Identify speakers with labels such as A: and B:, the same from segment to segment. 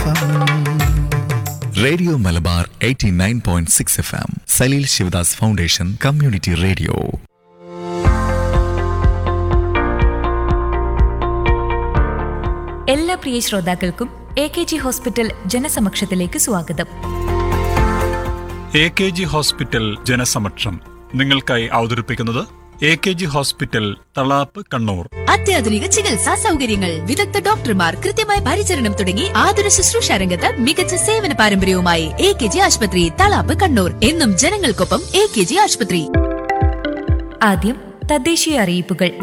A: M
B: radio Malabar 89.6 point six F M Saleel Sivadas foundation community radio
C: എല്ലാ പ്രിയ ശ്രോതാക്കൾക്കും എ കെ ജി ഹോസ്പിറ്റൽ ജനസമക്ഷത്തിലേക്ക് സ്വാഗതം
D: എ കെ ജി ഹോസ്പിറ്റൽ ജനസമക്ഷം നിങ്ങൾക്കായി അവതരിപ്പിക്കുന്നത് A K G hospital Thalap Kannur
E: അത്യാധുനിക ചികിത്സാ സൗകര്യങ്ങൾ വിദഗ്ധ ഡോക്ടർമാർ കൃത്യമായ പരിചരണം തുടങ്ങി ആതുര ശുശ്രൂഷ രംഗത്ത് മികച്ച സേവന പാരമ്പര്യവുമായി എ കെ ജി ആശുപത്രി തളാപ്പ് കണ്ണൂർ എന്നും ജനങ്ങൾക്കൊപ്പം എ കെ ജി ആശുപത്രി
C: ആദ്യം തദ്ദേശീയ അറിയിപ്പുകൾ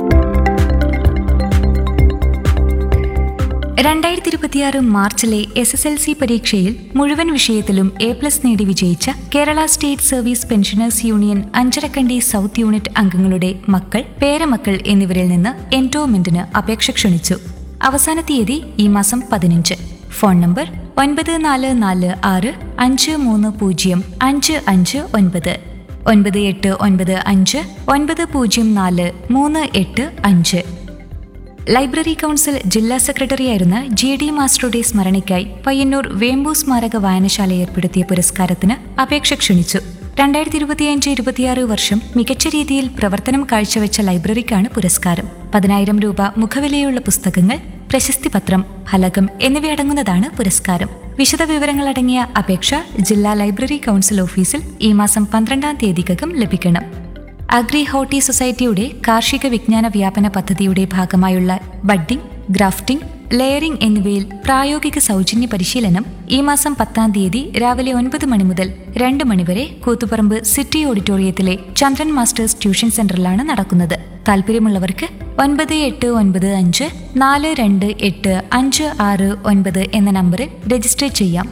C: രണ്ടായിരത്തി ഇരുപത്തിയാറ് മാർച്ചിലെ എസ് എസ് എൽ സി പരീക്ഷയിൽ മുഴുവൻ വിഷയത്തിലും എ പ്ലസ് നേടി വിജയിച്ച Kerala state service pensioners union Anjarakandy south unit അംഗങ്ങളുടെ മക്കൾ പേരമക്കൾ എന്നിവരിൽ നിന്ന് എൻഡോമെന്റിന് അപേക്ഷ ക്ഷണിച്ചു അവസാന തീയതി ഈ മാസം പതിനഞ്ച് ഫോൺ നമ്പർ ഒൻപത് നാല് നാല് ആറ് അഞ്ച് മൂന്ന് പൂജ്യം അഞ്ച് അഞ്ച് ഒൻപത് ഒൻപത് എട്ട് ഒൻപത് അഞ്ച് ഒൻപത് പൂജ്യം നാല് മൂന്ന് എട്ട് അഞ്ച് ലൈബ്രറി കൗൺസിൽ ജില്ലാ സെക്രട്ടറിയായിരുന്ന ജി ഡി മാസ്റ്ററുടെ സ്മരണയ്ക്കായി പയ്യന്നൂർ വേമ്പു സ്മാരക വായനശാല ഏർപ്പെടുത്തിയ പുരസ്കാരത്തിന് അപേക്ഷ ക്ഷണിച്ചു രണ്ടായിരത്തി ഇരുപത്തിയഞ്ച് ഇരുപത്തിയാറ് വർഷം മികച്ച രീതിയിൽ പ്രവർത്തനം കാഴ്ചവെച്ച ലൈബ്രറിക്കാണ് പുരസ്കാരം പതിനായിരം രൂപ മുഖവിലയുള്ള പുസ്തകങ്ങൾ പ്രശസ്തി പത്രം ഫലകം എന്നിവയടങ്ങുന്നതാണ് പുരസ്കാരം വിശദവിവരങ്ങളടങ്ങിയ അപേക്ഷ ജില്ലാ ലൈബ്രറി കൗൺസിൽ ഓഫീസിൽ ഈ മാസം പന്ത്രണ്ടാം തീയതിക്കകം ലഭിക്കണം അഗ്രി ഹോട്ടി സൊസൈറ്റിയുടെ കാർഷിക വിജ്ഞാന വ്യാപന പദ്ധതിയുടെ ഭാഗമായുള്ള ബഡ്ഡിംഗ് ഗ്രാഫ്റ്റിംഗ് ലെയറിംഗ് എന്നിവയിൽ പ്രായോഗിക സൗജന്യ പരിശീലനം ഈ മാസം പത്താം തീയതി രാവിലെ ഒൻപത് മണി മുതൽ രണ്ട് മണിവരെ കൂത്തുപറമ്പ് സിറ്റി ഓഡിറ്റോറിയത്തിലെ ചന്ദ്രൻ മാസ്റ്റേഴ്സ് ട്യൂഷൻ സെന്ററിലാണ് നടക്കുന്നത് താല്പര്യമുള്ളവർക്ക് ഒൻപത് എട്ട് ഒൻപത് അഞ്ച് നാല് രണ്ട് എട്ട് അഞ്ച് ആറ് ഒൻപത് എന്ന നമ്പറിൽ രജിസ്റ്റർ ചെയ്യാം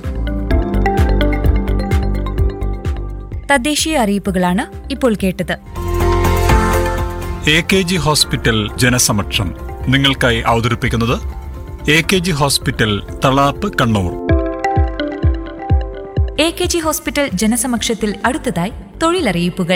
C: തദ്ദേശീയ അറിയിപ്പുകളാണ് ഇപ്പോൾ കേട്ടത്
D: എ കെ ജി ഹോസ്പിറ്റൽ ജനസമക്ഷം നിങ്ങൾക്കായി അവതരിപ്പിക്കുന്നത് A K G hospital Thalap Kannur
C: A K G hospital ജനസമക്ഷത്തിൽ അടുത്തതായി തൊഴിലറിയിപ്പുകൾ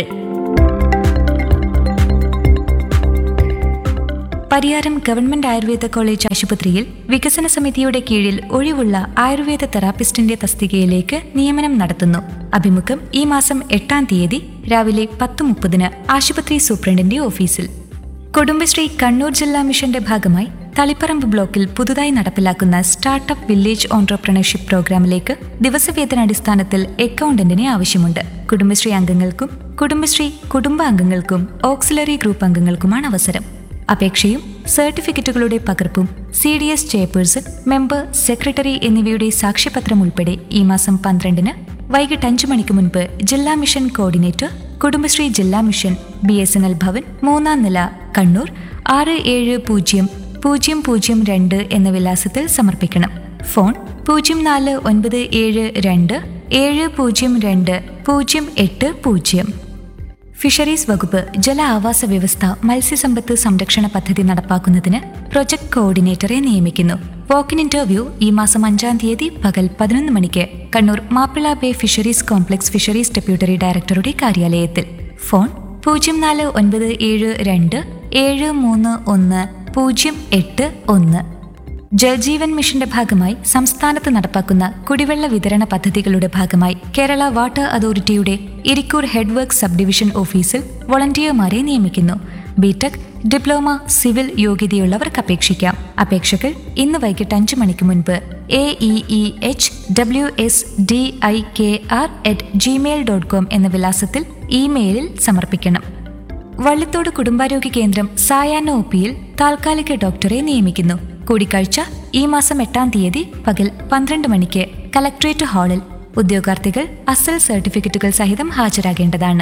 C: പരിയാരം ഗവൺമെന്റ് ആയുർവേദ കോളേജ് ആശുപത്രിയിൽ വികസന സമിതിയുടെ കീഴിൽ ഒഴിവുള്ള ആയുർവേദ തെറാപ്പിസ്റ്റിന്റെ തസ്തികയിലേക്ക് നിയമനം നടത്തുന്നു അഭിമുഖം ഈ മാസം എട്ടാം തീയതി രാവിലെ പത്ത് മുപ്പതിന് ആശുപത്രി സൂപ്രണ്ടിന്റെ ഓഫീസിൽ കുടുംബശ്രീ കണ്ണൂർ ജില്ലാ മിഷന്റെ ഭാഗമായി തളിപ്പറമ്പ് ബ്ലോക്കിൽ പുതുതായി നടപ്പിലാക്കുന്ന സ്റ്റാർട്ടപ്പ് വില്ലേജ് ഓൺട്രപ്രണർഷിപ്പ് പ്രോഗ്രാമിലേക്ക് ദിവസവേതനാടിസ്ഥാനത്തിൽ അക്കൗണ്ടന്റിനെ ആവശ്യമുണ്ട് കുടുംബശ്രീ അംഗങ്ങൾക്കും കുടുംബശ്രീ കുടുംബാംഗങ്ങൾക്കും ഓക്സിലറി ഗ്രൂപ്പ് അംഗങ്ങൾക്കുമാണ് അവസരം അപേക്ഷയും സർട്ടിഫിക്കറ്റുകളുടെ പകർപ്പും C D S chairperson member secretary എന്നിവയുടെ സാക്ഷ്യപത്രം ഉൾപ്പെടെ ഈ മാസം പന്ത്രണ്ടിന് വൈകിട്ട് അഞ്ചു മണിക്ക് മുൻപ് ജില്ലാ മിഷൻ കോർഡിനേറ്റർ കുടുംബശ്രീ ജില്ലാ mission B S N L Bhavan മൂന്നാം നില കണ്ണൂർ ആറ് ഏഴ് പൂജ്യം പൂജ്യം പൂജ്യം രണ്ട് എന്ന വിലാസത്തിൽ സമർപ്പിക്കണം ഫോൺ പൂജ്യം നാല് ഒൻപത് ഏഴ് രണ്ട് ഏഴ് പൂജ്യം രണ്ട് പൂജ്യം എട്ട് പൂജ്യം ഫിഷറീസ് വകുപ്പ് ജല ആവാസ വ്യവസ്ഥ മത്സ്യസമ്പത്ത് സംരക്ഷണ പദ്ധതി നടപ്പാക്കുന്നതിന് പ്രൊജക്ട് കോർഡിനേറ്ററെ നിയമിക്കുന്നു വോക്കിൻ ഇന്റർവ്യൂ ഈ മാസം അഞ്ചാം തീയതി പകൽ പതിനൊന്ന് മണിക്ക് Kannur Mappila bay fisheries complex fisheries deputy ഡയറക്ടറുടെ കാര്യാലയത്തിൽ ഫോൺ പൂജ്യം നാല് ഒൻപത് ഏഴ് രണ്ട് ഏഴ് മൂന്ന് ഒന്ന് പൂജ്യം എട്ട് ഒന്ന് ജൽജീവൻ മിഷന്റെ ഭാഗമായി സംസ്ഥാനത്ത് നടപ്പാക്കുന്ന കുടിവെള്ള വിതരണ പദ്ധതികളുടെ ഭാഗമായി കേരള വാട്ടർ അതോറിറ്റിയുടെ Irikkur head work sub division ഓഫീസിൽ വോളണ്ടിയർമാരെ നിയമിക്കുന്നു ബിടെക് ഡിപ്ലോമ സിവിൽ യോഗ്യതയുള്ളവർക്ക് അപേക്ഷിക്കാം അപേക്ഷകൾ ഇന്ന് വൈകിട്ട് അഞ്ചു മണിക്ക് മുൻപ് A E E H W S D I K R at Gmail dot com എന്ന വിലാസത്തിൽ ഇമെയിലിൽ സമർപ്പിക്കണം വള്ളിത്തോട് കുടുംബാരോഗ്യ കേന്ദ്രം സായാഹ്ന ഒപ്പിയിൽ താൽക്കാലിക ഡോക്ടറെ നിയമിക്കുന്നു കൂടിക്കാഴ്ച ഈ മാസം എട്ടാം തീയതി പകൽ പന്ത്രണ്ട് മണിക്ക് കലക്ട്രേറ്റ് ഹാളിൽ ഉദ്യോഗാർത്ഥികൾ അസൽ സർട്ടിഫിക്കറ്റുകൾ സഹിതം ഹാജരാകേണ്ടതാണ്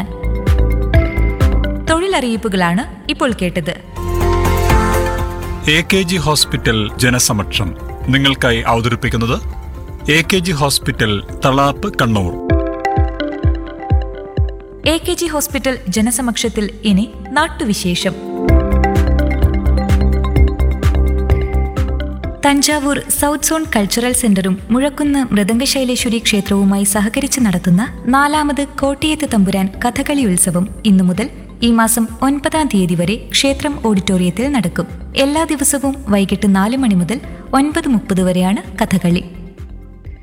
C: തൊഴിലറിയിപ്പുകളാണ് ഇപ്പോൾ കേട്ടത്
D: എ കെ ജി ഹോസ്പിറ്റൽ ജനസമക്ഷം നിങ്ങൾക്കായി അവതരിപ്പിക്കുന്നത് A K G hospital Thalap Kannur
C: A K G hospital ജനസമക്ഷത്തിൽ ഇനി നാട്ടുവിശേഷം തഞ്ചാവൂർ സൗത്ത് സോൺ കൾച്ചറൽ സെന്ററും മുഴക്കുന്ന് മൃദംഗശൈലേശ്വരി ക്ഷേത്രവുമായി സഹകരിച്ച് നടത്തുന്ന നാലാമത് കോട്ടയത്ത് തമ്പുരാൻ കഥകളി ഉത്സവം ഇന്നു മുതൽ ഈ മാസം ഒൻപതാം തീയതി വരെ ക്ഷേത്രം ഓഡിറ്റോറിയത്തിൽ നടക്കും എല്ലാ ദിവസവും വൈകിട്ട് നാല് മണി മുതൽ ഒൻപത് മുപ്പത് വരെയാണ് കഥകളി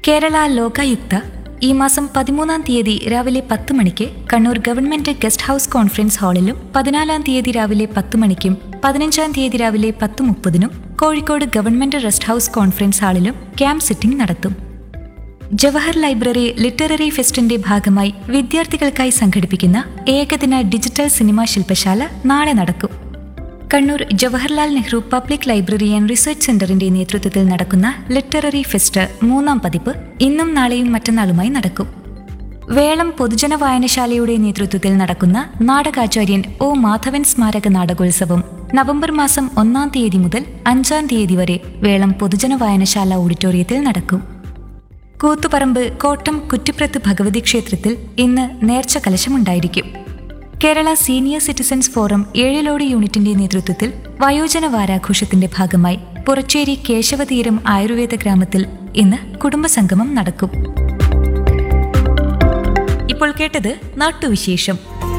C: കേരള ലോകായുക്ത ഈ മാസം പതിമൂന്നാം തീയതി രാവിലെ പത്ത് മണിക്ക് Kannur government guest house conference ഹാളിലും പതിനാലാം തീയതി രാവിലെ പത്ത് മണിക്കും പതിനഞ്ചാം തീയതി രാവിലെ പത്ത് മുപ്പതിനും Kozhikode government rest house conference ഹാളിലും ക്യാമ്പ് സിറ്റിംഗ് നടത്തും ജവഹർ ലൈബ്രറി ലിറ്റററി ഫെസ്റ്റിന്റെ ഭാഗമായി വിദ്യാർത്ഥികൾക്കായി സംഘടിപ്പിക്കുന്ന ഏകദിന ഡിജിറ്റൽ സിനിമാ ശില്പശാല നാളെ നടക്കും Kannur Jawaharlal Nehru public library and research സെന്ററിന്റെ നേതൃത്വത്തിൽ നടക്കുന്ന ലിറ്റററി ഫെസ്റ്റ് മൂന്നാം പതിപ്പ് ഇന്നും നാളെയും മറ്റന്നാളുമായി നടക്കും വേളം പൊതുജന വായനശാലയുടെ നേതൃത്വത്തിൽ നടക്കുന്ന നാടകാചാര്യൻ ഒ മാധവൻ സ്മാരക നാടകോത്സവം നവംബർ മാസം ഒന്നാം തീയതി മുതൽ അഞ്ചാം തീയതി വരെ വേളം പൊതുജന വായനശാല ഓഡിറ്റോറിയത്തിൽ നടക്കും കൂത്തുപറമ്പ് കോട്ടം കുറ്റിപ്രത്ത് ഭഗവതി ക്ഷേത്രത്തിൽ ഇന്ന് നേർച്ച കലശമുണ്ടായിരിക്കും Kerala senior citizens forum Ezhilode യൂണിറ്റിന്റെ നേതൃത്വത്തിൽ വയോജന വാരാഘോഷത്തിന്റെ ഭാഗമായി പുറച്ചേരി കേശവതീരം ആയുർവേദ ഗ്രാമത്തിൽ ഇന്ന് കുടുംബസംഗമം നടക്കും ഇപ്പോൾ കേട്ടത് നാട്ടുവിശേഷം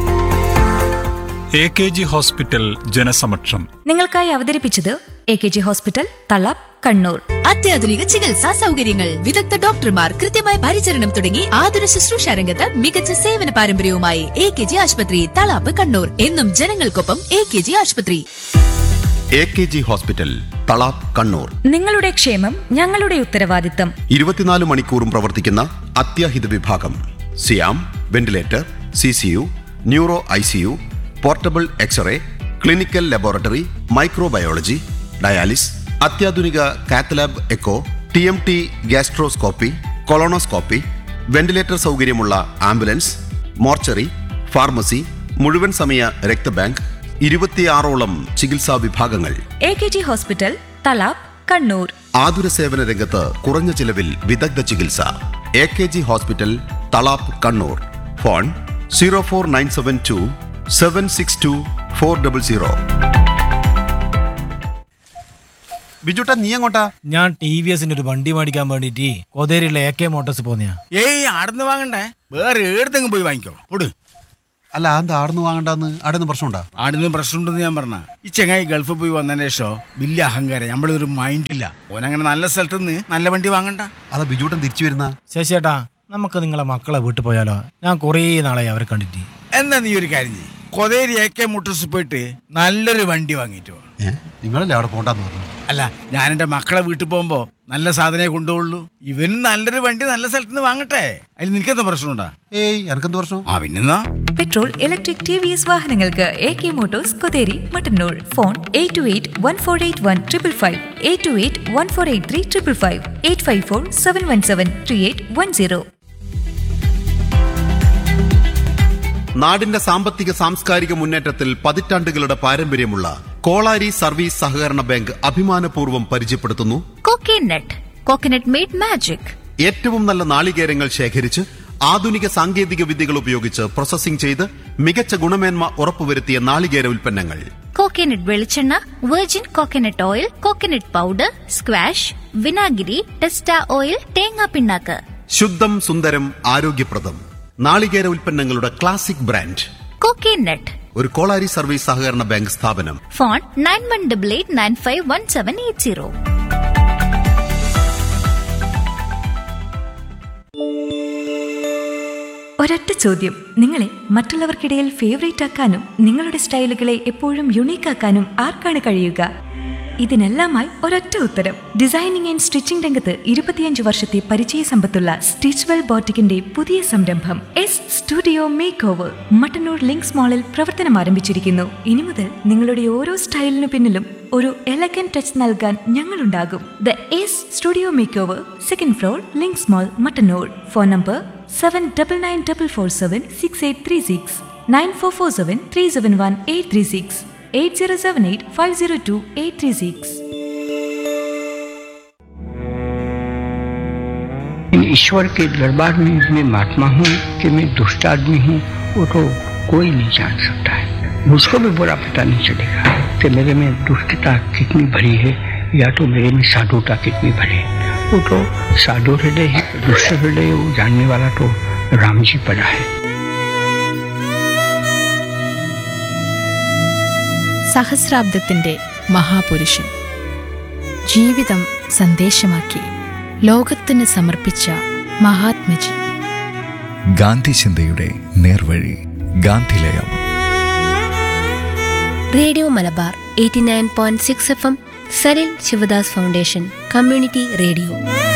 D: എ കെ ജി ഹോസ്പിറ്റൽ ജനസമക്ഷം
C: നിങ്ങൾക്കായി അവതരിപ്പിച്ചത് A K G hospital Thalap Kannur
E: അത്യാധുനിക ചികിത്സാ സൗകര്യങ്ങൾ വിദഗ്ധ ഡോക്ടർമാർ കൃത്യമായ പരിചരണം തുടങ്ങി ആതുര ശുശ്രൂഷ രംഗത്ത് മികച്ച സേവന പാരമ്പര്യവുമായി എ കെ ജി ആശുപത്രി തളാപ്പ് കണ്ണൂർ എന്നും ജനങ്ങൾക്കൊപ്പം എ കെ ജി ആശുപത്രി
A: A K G hospital Thalap Kannur
C: നിങ്ങളുടെ ക്ഷേമം ഞങ്ങളുടെ ഉത്തരവാദിത്തം
A: ഇരുപത്തിനാല് മണിക്കൂറും പ്രവർത്തിക്കുന്ന അത്യാഹിത വിഭാഗം സിയാം ventilator C C U neuro I C U portable x-ray clinical laboratory microbiology dialysis അത്യാധുനിക cath lab echo T M T gastroscopy colonoscopy ventilator സൗകര്യമുള്ള ആംബുലൻസ് മോർച്ചറി ഫാർമസി മുഴുവൻ സമയ രക്തബാങ്ക് ഇരുപത്തിയാറോളം ചികിത്സാ വിഭാഗങ്ങൾ
C: A K G hospital Thalap Kannur
A: ആതുര സേവന രംഗത്ത് കുറഞ്ഞ ചിലവിൽ വിദഗ്ധ ചികിത്സ A K G hospital Thalap Kannur phone zero four nine seven two seven six two four double zero ബിജുട്ടാ നീ എങ്ങോട്ടാ
F: ഞാൻ ടി വി എസിന്റെ ഒരു വണ്ടി മേടിക്കാൻ വേണ്ടിട്ട് കൊതേരിയുള്ള എ കെ മോട്ടോഴ്സ് പോന്നെയാ
G: ഏയ് ആടുന്ന് വാങ്ങണ്ടേ വേറെ ഏടത്തെങ്കിലും പോയി വാങ്ങിക്കോ ഓട്
A: അല്ല എന്താ ആടുന്ന് വാങ്ങണ്ടെന്ന് ആടുന്ന് പ്രശ്നമുണ്ടാ
G: ആടുന്ന് പ്രശ്നമുണ്ടെന്ന് ഞാൻ പറഞ്ഞ ഈ ചെങ്ങായി ഗൾഫിൽ പോയി വന്നതിന് ശേഷം വലിയ അഹങ്കാരം നമ്മളൊരു മൈൻഡില്ല ഓനങ്ങനെ നല്ല സ്ഥലത്ത് നിന്ന് നല്ല വണ്ടി വാങ്ങണ്ട
A: അതാ ബിജുട്ടൻ തിരിച്ചു വരുന്ന
F: ശശിയേട്ടാ നമുക്ക് നിങ്ങളെ മക്കളെ വീട്ടിൽ പോയാലോ ഞാൻ കുറേ നാളായി അവരെ കണ്ടിട്ട്
G: എന്നാ നീ ഒരു കാര്യം ചെയ്യ് കൊതേരി എ കെ മോട്ടോഴ്സ് പോയിട്ട് നല്ലൊരു വണ്ടി വാങ്ങിയിട്ട് വാ.
A: നിങ്ങളല്ലേ അവിടെ പോണ്ടെന്ന് പറഞ്ഞു
G: അല്ല ഞാൻ എൻ്റെ മക്കളെ വീട്ടിൽ പോകുമ്പോ നല്ല സാധനമേ കൊണ്ടുപോകുള്ളൂ ഇവനും നല്ലൊരു വണ്ടി നല്ല സ്ഥലത്ത് നിന്ന് വാങ്ങട്ടെ അതിൽ നിനക്കെന്താ പ്രശ്നമുണ്ടാ
A: ഏയ് എനക്കെന്ത് പ്രശ്നം
G: ആ പിന്നെന്നാ
C: petrol electric T V S വാഹനങ്ങൾക്ക് A K motors Kotheri Mattannur phone eight two eight one four eight one triple five eight two eight one four eight three triple five eight five four seven one seven three eight one zero
A: നാടിന്റെ സാമ്പത്തിക സാംസ്കാരിക മുന്നേറ്റത്തിൽ പതിറ്റാണ്ടുകളുടെ പാരമ്പര്യമുള്ള Kolari service സഹകരണ bank അഭിമാനപൂർവ്വം പരിചയപ്പെടുത്തുന്നു
H: coconut coconut made magic
A: ഏറ്റവും നല്ല നാളികേരങ്ങൾ ശേഖരിച്ച് ആധുനിക സാങ്കേതിക വിദ്യകൾ ഉപയോഗിച്ച് പ്രോസസ്സിംഗ് ചെയ്ത് മികച്ച ഗുണമേന്മ ഉറപ്പുവരുത്തിയ നാളികേര ഉൽപ്പന്നങ്ങൾ
H: കോക്കനട്ട് വെളിച്ചെണ്ണ virgin coconut oil coconut powder squash വിനാഗിരി ടെസ്റ്റ ഓയിൽ തേങ്ങാ പിണ്ണാക്ക്
A: ശുദ്ധം സുന്ദരം ആരോഗ്യപ്രദം നാളികേര ഉൽപ്പന്നങ്ങളുടെ ക്ലാസിക് ബ്രാൻഡ്
H: കോക്കനട്ട്
A: ഒരു കോളാരി സർവീസ് സഹകരണ ബാങ്ക് സ്ഥാപനം
H: phone nine one double eight nine five one seven eight zero
C: ഒരൊറ്റ ചോദ്യം നിങ്ങളെ മറ്റുള്ളവർക്കിടയിൽ ഫേവറേറ്റ് ആക്കാനും നിങ്ങളുടെ സ്റ്റൈലുകളെ എപ്പോഴും യുണീക്ക് ആക്കാനും ആർക്കാണ് കഴിയുക ഇതിനെല്ലാമായി ഒരൊറ്റ ഉത്തരം ഡിസൈനിങ് ആൻഡ് സ്റ്റിച്ചിംഗ് രംഗത്ത് ഇരുപത്തിയഞ്ച് വർഷത്തെ പരിചയ സമ്പത്തുള്ള സ്റ്റിച്ച്വെൽ ബോട്ടിക്കിന്റെ പുതിയ സംരംഭം S studio makeover Mattannur Links മാളിൽ പ്രവർത്തനം ആരംഭിച്ചിരിക്കുന്നു ഇനി മുതൽ നിങ്ങളുടെ ഓരോ സ്റ്റൈലിനു പിന്നിലും ഒരു എലഗൻ ടച്ച് നൽകാൻ ഞങ്ങളുണ്ടാകും the S studio makeover second floor Links mall Mattannur phone number seven double nine double four seven six eight three six nine four four seven three seven one eight three six eight zero seven eight five zero two eight three six
I: इन ईश्वर के दरबार में मैं महात्मा हूँ कि मैं दुष्ट आदमी हूँ वो तो कोई नहीं जान सकता है मुझको भी बुरा पता नहीं चलेगा कि मेरे में दुष्टता कितनी भरी है या तो मेरे में साधुता कितनी भरी है वो तो साधु हृदय है दुष्ट हृदय वो जानने वाला तो राम जी पड़ा है
J: സഹസ്രാബ്ദത്തിന്റെ മഹാപുരുഷൻ ജീവിതം സന്ദേശമാക്കി
E: ലോകത്തിന് സമർപ്പിച്ച മഹാത്മജി
B: ഗാന്ധി ചിന്തയുടെ നേർവഴി Gandhilayam
H: radio Malabar eighty nine point six F M Salil Sivadas foundation community radio